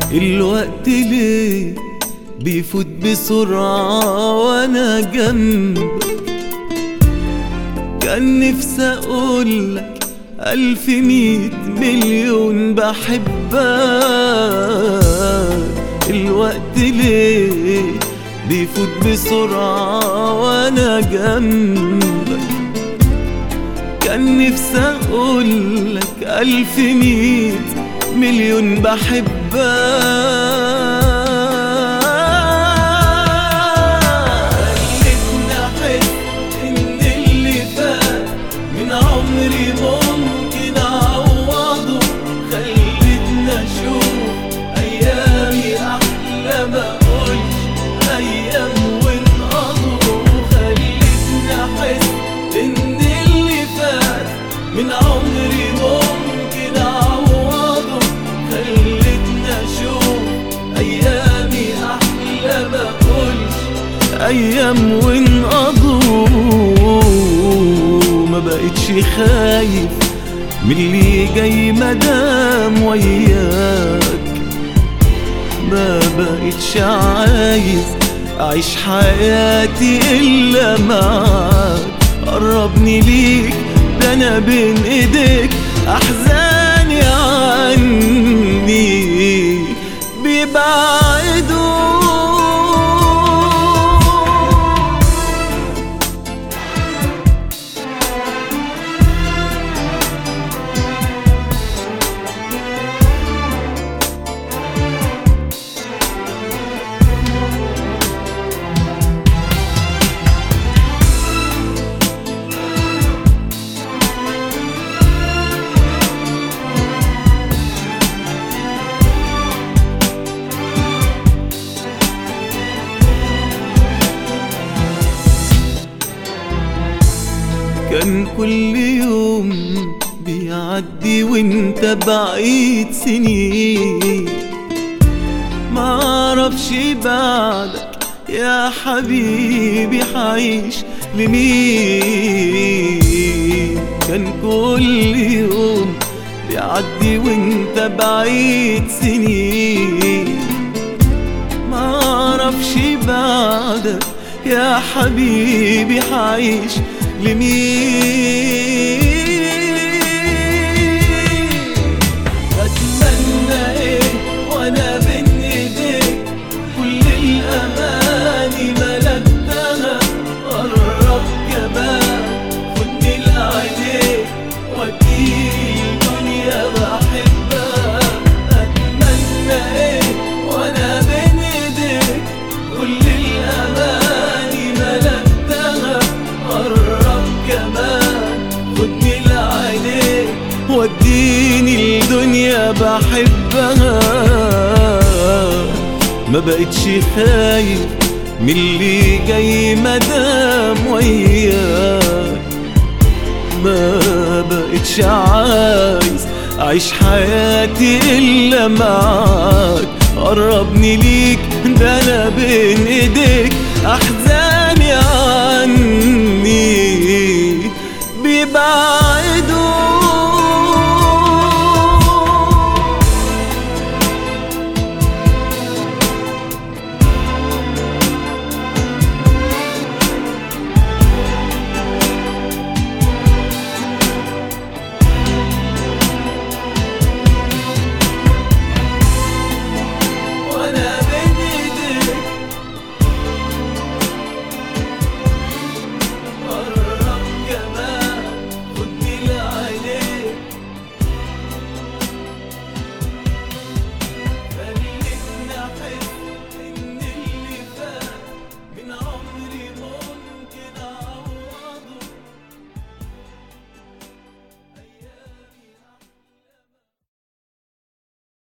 الوقت ليه بيفوت بسرعة وانا جنبك كان نفسي اقولك ألف ميت مليون بحبك الوقت ليه بيفوت بسرعة وانا جنبك كان نفسي اقولك ألف ميت مليون بحبك خلتني احس ان اللي فات من عمري ممكن اعوضه خلتني اشوف ايامي احلى ما اقولش ايام وانقضوا خلتني احس ان اللي فات من عمري ممكن اعوضه خلتني اشوف ايامي احلى ما اقولش ايام وانقضوا ما بقتش خايف من اللي جاي مدام وياك ما بقتش عايز اعيش حياتي الا معاك قربني ليك ده انا بين ايديك احزاني عني بيبعدوا كان كل يوم بيعدي وانت بعيد سنين معرفش بعدك يا حبيبي حعيش لمين كان كل يوم بيعدي وانت بعيد سنين معرفش بعدك يا حبيبي حعيش لمين أتمنى إيه وأنا بين إيديك كل الأماني ملكتها قرب كمان خدني لعينيك وديني الدنيا بحبها أتمنى إيه وأنا بين إيديك كل الأماني ملكتها قرب كمان خدني لعينيك وديني الدنيا بحبها ما بقتش خايف من اللي جاي مدام وياك ما بقتش عايز اعيش حياتي الا معاك قربني ليك ده انا بين ايديك احزان